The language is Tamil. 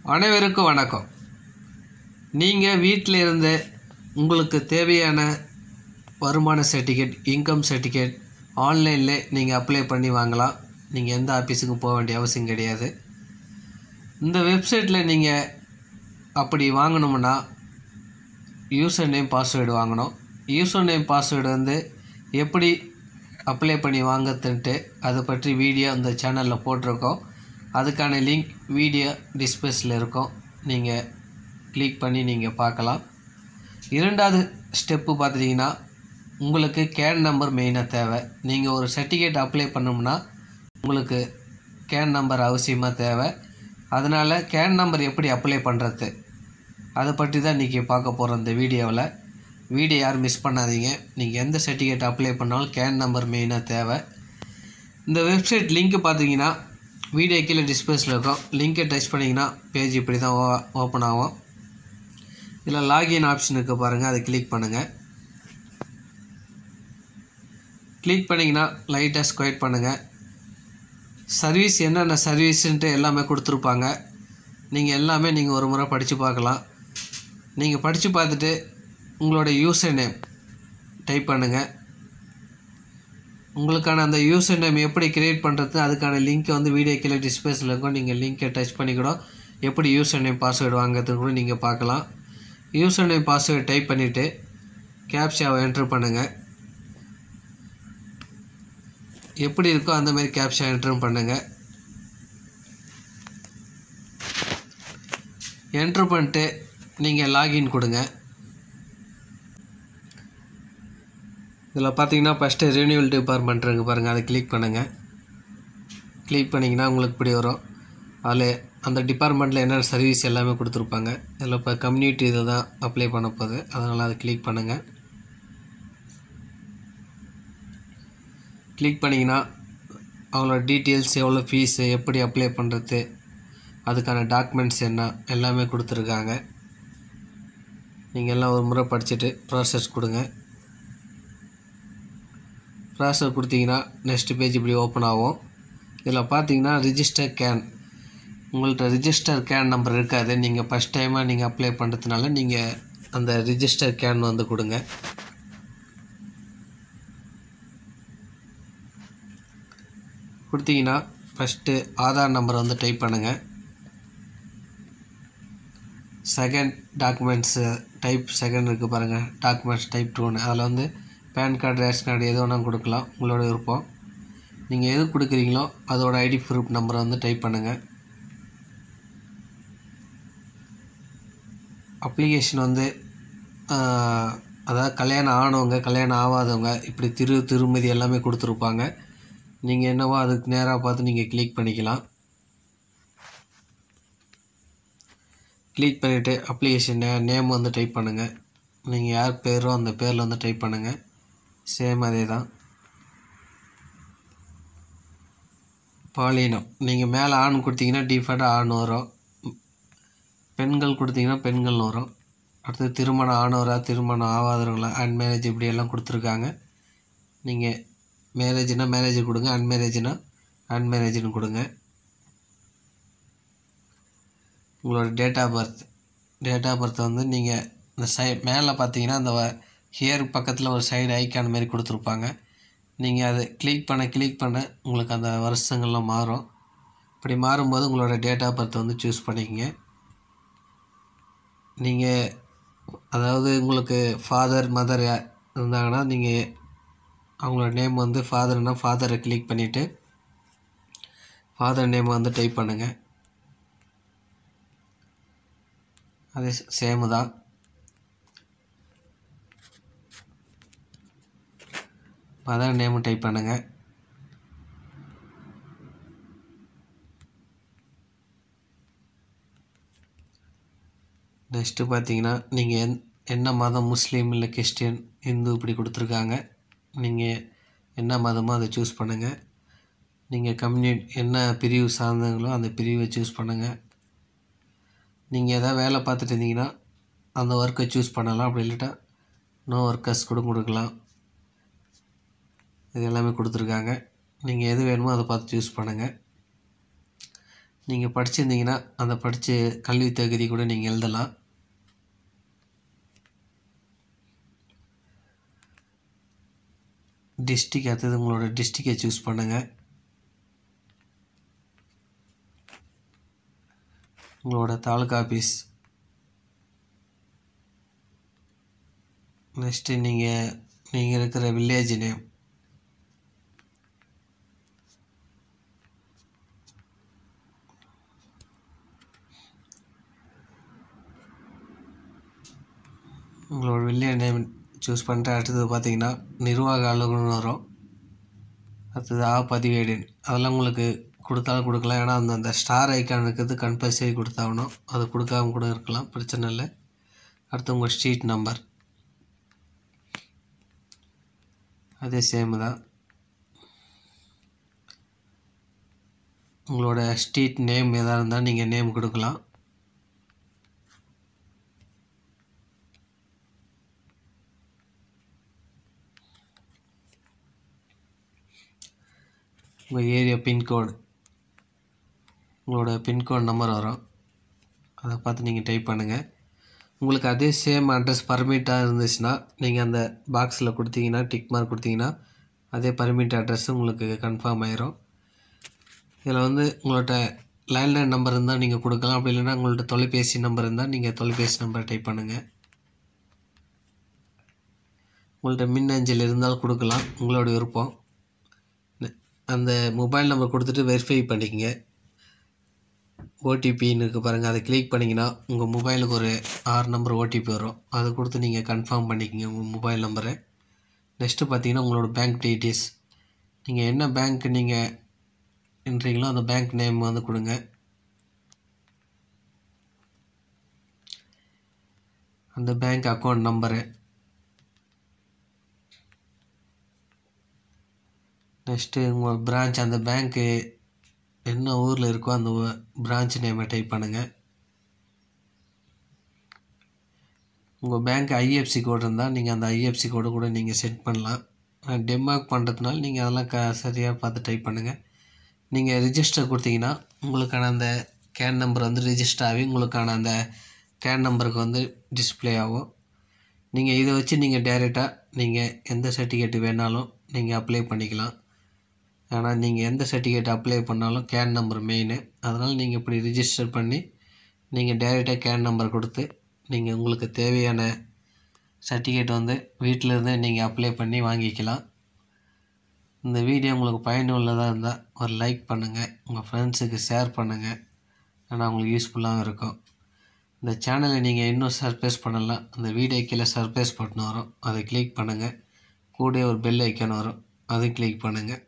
அனைவருக்கும் வணக்கம் நீங்கள் வீட்டில் இருந்து உங்களுக்கு தேவையான வருமான சர்டிஃபிகேட் இன்கம் சர்டிஃபிகேட் ஆன்லைனில் நீங்கள் அப்ளை பண்ணி வாங்கலாம் நீங்கள் எந்த ஆஃபீஸுக்கும் போக வேண்டிய அவசியம் கிடையாது இந்த வெப்சைட்டில் நீங்கள் அப்படி வாங்கணும்னா யூசர் நேம் பாஸ்வேர்டு வாங்கணும் யூசர் நேம் பாஸ்வேர்டு வந்து எப்படி அப்ளை பண்ணி வாங்கறதுன்ட்டு அதை பற்றி வீடியோ இந்த சேனலில் போட்டிருக்கோம் அதுக்கான லிங்க் வீடியோ டிஸ்பிளேஸில் இருக்கும் நீங்கள் கிளிக் பண்ணி நீங்கள் பார்க்கலாம் இரண்டாவது ஸ்டெப்பு பார்த்துட்டிங்கன்னா உங்களுக்கு கேன் நம்பர் மெயினாக தேவை நீங்கள் ஒரு சர்டிஃபிகேட் அப்ளை பண்ணோம்னா உங்களுக்கு கேன் நம்பர் அவசியமாக தேவை அதனால் கேன் நம்பர் எப்படி அப்ளை பண்ணுறது அதை பற்றி தான் இன்றைக்கி பார்க்க போகிறோம் இந்த வீடியோவில் வீடியோ யாரும் மிஸ் பண்ணாதீங்க நீங்கள் எந்த சர்டிஃபிகேட் அப்ளை பண்ணாலும் கேன் நம்பர் மெயினாக தேவை இந்த வெப்சைட் லிங்க்கு பார்த்தீங்கன்னா வீடியோ கீழே டிஸ்பிளேஸில் இருக்கும் லிங்கை டச் பண்ணிங்கன்னா பேஜ் இப்படி தான் ஓப்பன் ஆகும் இதில் லாகின் ஆப்ஷன் இருக்குது பாருங்கள் அதை கிளிக் பண்ணுங்கள் கிளிக் பண்ணிங்கன்னா லைட்டாக ஸ்கொயட் பண்ணுங்கள் சர்வீஸ் என்னென்ன சர்வீஸுன்ட்டு எல்லாமே கொடுத்துருப்பாங்க நீங்கள் எல்லாமே நீங்கள் ஒரு முறை படித்து பார்க்கலாம் நீங்கள் படித்து பார்த்துட்டு உங்களோட யூசர் நேம் டைப் பண்ணுங்கள் உங்களுக்கான அந்த யூசர் நேம் எப்படி கிரியேட் பண்ணுறது அதுக்கான லிங்க்கை வந்து வீடியோ கீழே டிஸ்பிளேஸில் இருக்கும் நீங்கள் லிங்க்கை டச் பண்ணி கூட எப்படி யூசர் நேம் பாஸ்வேர்டு வாங்குறதுக்கு கூட நீங்கள் பார்க்கலாம் யூசர் நேம் பாஸ்வேர்டு டைப் பண்ணிவிட்டு கேப்ஷாவை என்ட்ரு பண்ணுங்கள் எப்படி இருக்கோ அந்த மாதிரி கேப்ஷா என்ட்ரு பண்ணுங்கள் என்ட்ரு பண்ணிட்டு நீங்கள் லாகின் கொடுங்க இதில் பார்த்தீங்கன்னா ஃபஸ்ட்டு ரினியூவல் டிபார்ட்மெண்ட் இருக்குது பாருங்கள் அதை கிளிக் பண்ணுங்கள் கிளிக் பண்ணிங்கன்னா உங்களுக்கு இப்படி வரும் அதில் அந்த டிபார்ட்மெண்ட்டில் என்னென்ன சர்வீஸ் எல்லாமே கொடுத்துருப்பாங்க இதில் இப்போ கம்யூனிட்டி இதை தான் அப்ளை பண்ண போகுது அதனால் அதை கிளிக் பண்ணுங்கள் கிளிக் பண்ணிங்கன்னா அவங்களோட டீட்டெயில்ஸ் எவ்வளோ ஃபீஸு எப்படி அப்ளை பண்ணுறது அதுக்கான டாக்குமெண்ட்ஸ் என்ன எல்லாமே கொடுத்துருக்காங்க நீங்கள் எல்லாம் ஒரு முறை படிச்சுட்டு ப்ராசஸ் கொடுங்க ப்ராசஸ் கொடுத்தீங்கன்னா நெக்ஸ்ட் பேஜ் இப்படி ஓப்பன் ஆகும் இதில் பார்த்தீங்கன்னா ரிஜிஸ்டர் கேன் உங்கள்கிட்ட ரிஜிஸ்டர் கேன் நம்பர் இருக்காது நீங்கள் ஃபஸ்ட் டைமாக நீங்கள் அப்ளை பண்ணுறதுனால நீங்கள் அந்த ரிஜிஸ்டர் கேன் வந்து கொடுங்க கொடுத்தீங்கன்னா ஃபஸ்ட்டு ஆதார் நம்பர் வந்து டைப் பண்ணுங்கள் செகண்ட் டாக்குமெண்ட்ஸு டைப் செகண்ட் இருக்குது பாருங்கள் டாக்குமெண்ட்ஸ் டைப் டூன்னு அதில் வந்து பேன் கார்டு ரேஷன் கார்டு எது வேணால் கொடுக்கலாம் உங்களோட விருப்பம் நீங்கள் எது கொடுக்குறீங்களோ அதோட ஐடி ப்ரூஃப் நம்பரை வந்து டைப் பண்ணுங்கள் அப்ளிகேஷன் வந்து அதாவது கல்யாணம் ஆனவங்க கல்யாணம் ஆகாதவங்க இப்படி திரு திருமதி எல்லாமே கொடுத்துருப்பாங்க நீங்கள் என்னவோ அதுக்கு நேராக பார்த்து நீங்கள் கிளிக் பண்ணிக்கலாம் கிளிக் பண்ணிவிட்டு அப்ளிகேஷன் நே நேம் வந்து டைப் பண்ணுங்கள் நீங்கள் யார் பேரோ அந்த பேரில் வந்து டைப் பண்ணுங்கள் சேம் அதே தான் பாலினம் நீங்கள் மேலே ஆண் கொடுத்தீங்கன்னா டிஃபால்ட்டாக ஆண் வரும் பெண்கள் கொடுத்தீங்கன்னா பெண்கள்னு வரும் அடுத்து திருமணம் ஆனவரா திருமணம் ஆகாதவங்களா அன்மேரேஜ் இப்படி எல்லாம் கொடுத்துருக்காங்க நீங்கள் மேரேஜ்னால் மேரேஜ் கொடுங்க அன்மேரேஜ்னால் அன்மேரேஜ்னு கொடுங்க உங்களோட date of birth date of birth வந்து நீங்கள் இந்த சை மேலே பார்த்தீங்கன்னா அந்த ஹியர் பக்கத்தில் ஒரு சைடு ஐக்கான் மாதிரி கொடுத்துருப்பாங்க நீங்கள் அதை கிளிக் பண்ண கிளிக் பண்ண உங்களுக்கு அந்த வருஷங்கள்லாம் மாறும் இப்படி மாறும்போது உங்களோட டேட் ஆஃப் பர்த் வந்து சூஸ் பண்ணிக்கங்க நீங்கள் அதாவது உங்களுக்கு ஃபாதர் மதர் இருந்தாங்கன்னா நீங்கள் அவங்களோட நேம் வந்து ஃபாதர்னால் ஃபாதரை கிளிக் பண்ணிவிட்டு ஃபாதர் நேம் வந்து டைப் பண்ணுங்கள் அது சேமு தான் மதர் நேமு டைப் பண்ணுங்கள் நெக்ஸ்ட்டு பார்த்தீங்கன்னா நீங்கள் என் என்ன மதம் முஸ்லீம் இல்லை கிறிஸ்டின் இந்து இப்படி கொடுத்துருக்காங்க நீங்கள் என்ன மதமோ அதை சூஸ் பண்ணுங்கள் நீங்கள் கம்யூனிட் என்ன பிரிவு சார்ந்தங்களோ அந்த பிரிவை சூஸ் பண்ணுங்கள் நீங்கள் எதாவது வேலை பார்த்துட்டு இருந்தீங்கன்னா அந்த ஒர்க்கை சூஸ் பண்ணலாம் அப்படி இல்லாட்டா நோ ஒர்க்கர்ஸ் கூட கொடுக்கலாம் இது எல்லாமே கொடுத்துருக்காங்க நீங்கள் எது வேணுமோ அதை பார்த்து சூஸ் பண்ணுங்கள் நீங்கள் படிச்சிருந்தீங்கன்னா அந்த படித்த கல்வி தகுதி கூட நீங்கள் எழுதலாம் டிஸ்ட்ரிக் அடுத்தது உங்களோட டிஸ்ட்ரிக்டை சூஸ் பண்ணுங்கள் உங்களோட தாலுகா ஆஃபீஸ் நெக்ஸ்ட்டு நீங்கள் நீங்கள் இருக்கிற வில்லேஜ் நேம் உங்களோட வில்லேஜ் நேம் சூஸ் பண்ணிட்டு அடுத்தது பார்த்தீங்கன்னா நிர்வாக அலுவலர்னு வரும் அடுத்தது ஆ பதிவேடு அதெல்லாம் உங்களுக்கு கொடுத்தாலும் கொடுக்கலாம் ஏன்னா அந்த அந்த ஸ்டார் ஐக்கான் இருக்கிறது கம்பல்சரி கொடுத்தாகணும் அது கொடுக்காம கூட இருக்கலாம் பிரச்சனை இல்லை அடுத்து உங்கள் ஸ்ட்ரீட் நம்பர் அதே சேம் தான் உங்களோட ஸ்ட்ரீட் நேம் எதாக இருந்தால் நீங்கள் நேம் கொடுக்கலாம் உங்கள் ஏரியா பின்கோடு உங்களோட பின்கோட் நம்பர் வரும் அதை பார்த்து நீங்கள் டைப் பண்ணுங்கள் உங்களுக்கு அதே சேம் அட்ரஸ் பர்மிட்டாக இருந்துச்சுன்னா நீங்கள் அந்த பாக்ஸில் கொடுத்தீங்கன்னா டிக் மார்க் கொடுத்தீங்கன்னா அதே பர்மிட் அட்ரஸ் உங்களுக்கு கன்ஃபார்ம் ஆயிரும் இதில் வந்து உங்கள்கிட்ட லேண்ட்லைன் நம்பர் இருந்தால் நீங்கள் கொடுக்கலாம் அப்படி இல்லைன்னா உங்கள்கிட்ட தொலைபேசி நம்பர் இருந்தால் நீங்கள் தொலைபேசி நம்பர் டைப் பண்ணுங்கள் உங்கள்கிட்ட மின்னஞ்சல் இருந்தால் கொடுக்கலாம் உங்களோட விருப்பம் அந்த மொபைல் நம்பர் கொடுத்துட்டு வெரிஃபை பண்ணிக்கங்க ஓடிபின்னு இருக்குது பாருங்கள் அதை கிளிக் பண்ணிங்கன்னா உங்கள் மொபைலுக்கு ஒரு ஆறு நம்பர் ஓடிபி வரும் அதை கொடுத்து நீங்கள் கன்ஃபார்ம் பண்ணிக்கங்க உங்கள் மொபைல் நம்பரை நெக்ஸ்ட்டு பார்த்தீங்கன்னா உங்களோட பேங்க் டீட்டெயில்ஸ் நீங்கள் என்ன பேங்க் நீங்கள் என்றீங்களோ அந்த பேங்க் நேம் வந்து கொடுங்க அந்த பேங்க் அக்கௌண்ட் நம்பரு நெக்ஸ்ட்டு உங்கள் பிரான்ச் அந்த பேங்க்கு என்ன ஊரில் இருக்கோ அந்த பிரான்ச் நேமை டைப் பண்ணுங்கள் உங்கள் பேங்க் ஐஎஃப்சி கோடு இருந்தால் நீங்கள் அந்த ஐஎஃப்சி கோடு கூட நீங்கள் செட் பண்ணலாம் டெமார்க் பண்ணுறதுனால நீங்கள் அதெல்லாம் க சரியாக பார்த்து டைப் பண்ணுங்கள் நீங்கள் ரிஜிஸ்டர் கொடுத்தீங்கன்னா உங்களுக்கான அந்த கேன் நம்பர் வந்து ரிஜிஸ்டர் ஆகி உங்களுக்கான அந்த கேன் நம்பருக்கு வந்து டிஸ்பிளே ஆகும் நீங்கள் இதை வச்சு நீங்கள் டைரெக்டாக நீங்கள் எந்த சர்டிஃபிகேட் வேணாலும் நீங்கள் அப்ளை பண்ணிக்கலாம் ஆனால் நீங்கள் எந்த சர்டிஃபிகேட் அப்ளை பண்ணாலும் கேன் நம்பர் மெயின் அதனால் நீங்கள் இப்படி ரிஜிஸ்டர் பண்ணி நீங்கள் டைரெக்டாக கேன் நம்பர் கொடுத்து நீங்கள் உங்களுக்கு தேவையான சர்டிஃபிகேட் வந்து வீட்டில் இருந்தே நீங்கள் அப்ளை பண்ணி வாங்கிக்கலாம் இந்த வீடியோ உங்களுக்கு பயனுள்ளதாக இருந்தால் ஒரு லைக் பண்ணுங்கள் உங்கள் ஃப்ரெண்ட்ஸுக்கு ஷேர் பண்ணுங்கள் ஆனால் உங்களுக்கு யூஸ்ஃபுல்லாகவும் இருக்கும் இந்த சேனலை நீங்கள் இன்னும் சர்ப்ரைஸ் பண்ணலாம் அந்த வீடியோ கீழே சர்ப்ரைஸ் பட்டன் வரும் அதை கிளிக் பண்ணுங்கள் கூட ஒரு பெல் ஐக்கான் வரும் அதை கிளிக் பண்ணுங்கள்